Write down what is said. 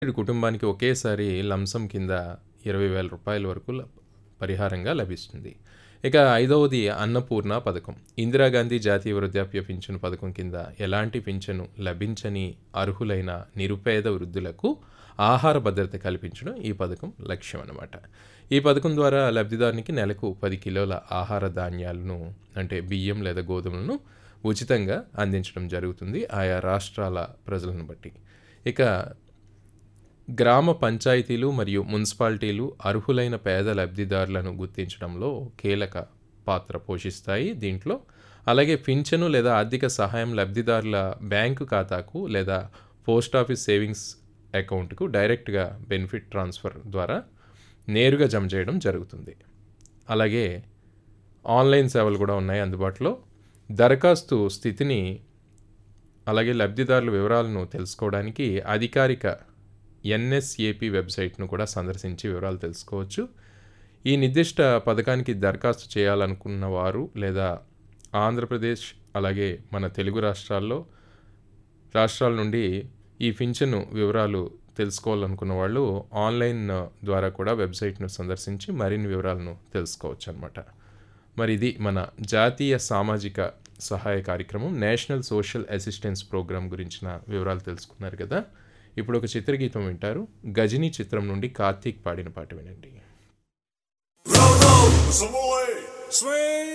వీడి కుటుంబానికి ఒకేసారి లంసం కింద ఇరవై వేల రూపాయల వరకు ల- పరిహారంగా లభిస్తుంది ఇక ఐదవది అన్నపూర్ణ పథకం ఇందిరాగాంధీ జాతీయ వృద్ధాప్య పింఛను పథకం కింద ఎలాంటి పింఛను లభించని అర్హులైన నిరుపేద వృద్ధులకు ఆహార భద్రత కల్పించడం ఈ పథకం లక్ష్యం అన్నమాట ఈ పథకం ద్వారా లబ్ధిదారునికి నెలకు పది కిలోల ఆహార ధాన్యాలను అంటే బియ్యం లేదా గోధుమలను ఉచితంగా అందించడం జరుగుతుంది ఆయా రాష్ట్రాల ప్రజలను బట్టి ఇక గ్రామ పంచాయతీలు మరియు మున్సిపాలిటీలు అర్హులైన పేద లబ్ధిదారులను గుర్తించడంలో కీలక పాత్ర పోషిస్తాయి దీంట్లో అలాగే పింఛను లేదా ఆర్థిక సహాయం లబ్ధిదారుల బ్యాంకు ఖాతాకు లేదా పోస్ట్ ఆఫీస్ సేవింగ్స్ అకౌంట్కు డైరెక్ట్గా బెనిఫిట్ ట్రాన్స్ఫర్ ద్వారా నేరుగా జమ చేయడం జరుగుతుంది అలాగే ఆన్లైన్ సేవలు కూడా ఉన్నాయి అందుబాటులో దరఖాస్తు స్థితిని అలాగే లబ్ధిదారుల వివరాలను తెలుసుకోవడానికి అధికారిక ఎన్ఎస్ఏపి వెబ్సైట్ను కూడా సందర్శించి వివరాలు తెలుసుకోవచ్చు ఈ నిర్దిష్ట పథకానికి దరఖాస్తు చేయాలనుకున్న వారు లేదా ఆంధ్రప్రదేశ్ అలాగే మన తెలుగు రాష్ట్రాల్లో రాష్ట్రాల నుండి ఈ పింఛను వివరాలు తెలుసుకోవాలనుకున్న వాళ్ళు ఆన్లైన్ ద్వారా కూడా వెబ్సైట్ను సందర్శించి మరిన్ని వివరాలను తెలుసుకోవచ్చు అనమాట మరి ఇది మన జాతీయ సామాజిక సహాయ కార్యక్రమం నేషనల్ సోషల్ అసిస్టెన్స్ ప్రోగ్రామ్ గురించిన వివరాలు తెలుసుకున్నారు కదా ఇప్పుడు ఒక చిత్రగీతం వింటారు గజనీ చిత్రం నుండి కార్తీక్ పాడిన పాట వినండి Some away. Swing.